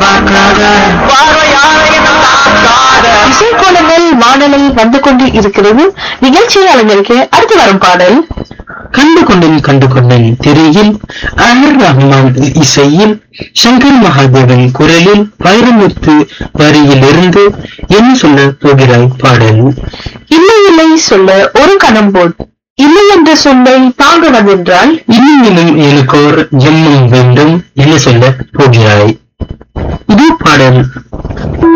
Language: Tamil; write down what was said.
பார்க்காத பார்வையாரையும் பார்க்காத இசைக்கோலங்கள் வானொலி வந்து கொண்டு இருக்கிறது நிகழ்ச்சியை அலங்கரிக்க அடுத்து வரும் பாடல் கண்டு கொண்டேன் கண்டு கொண்டேன் திரையில் அமர் ரஹ்மான் இசையில் சங்கர் மகாதேவன் குரலில் வைரமுத்து வரியிலிருந்து என்ன சொல்ல போகிறாய் பாடல் இல்லை இல்லை சொல்ல ஒரு கணம் போல் இல்லை என்ற சொல்லை தாங்க வந்தென்றால் இன்னும் இன்னும் எனக்கோர் ஜென்மம் வேண்டும் என்ன சொல்ல போகிறாய் இது பாடல்